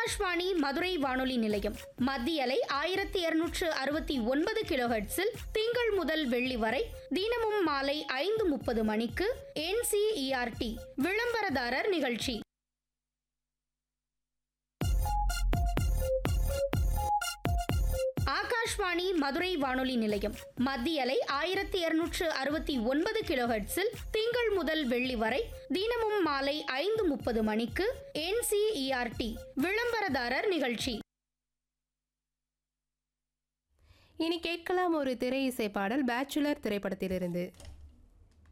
ஆகாஷ்வாணி மதுரை வானொலி நிலையம் மத்திய அலை ஆயிரத்தி இருநூற்று அறுபத்தி ஒன்பது கிலோஹெட்ஸில் திங்கள் முதல் வெள்ளி வரை தினமும் மாலை ஐந்து முப்பது மணிக்கு என்சிஇஆர்டி விளம்பரதாரர் நிகழ்ச்சி ஆகாஷ்வாணி மதுரை வானொலி நிலையம் மத்திய அலை ஆயிரத்தி இருநூற்று அறுபத்தி ஒன்பது கிலோஹெட்ஸில் திங்கள் முதல் வெள்ளி வரை தினமும் மாலை ஐந்து முப்பது மணிக்கு என்சிஇஆர்டி விளம்பரதாரர் நிகழ்ச்சி இனி கேட்கலாம் ஒரு திரை இசை பாடல் பேச்சுலர் திரைப்படத்திலிருந்து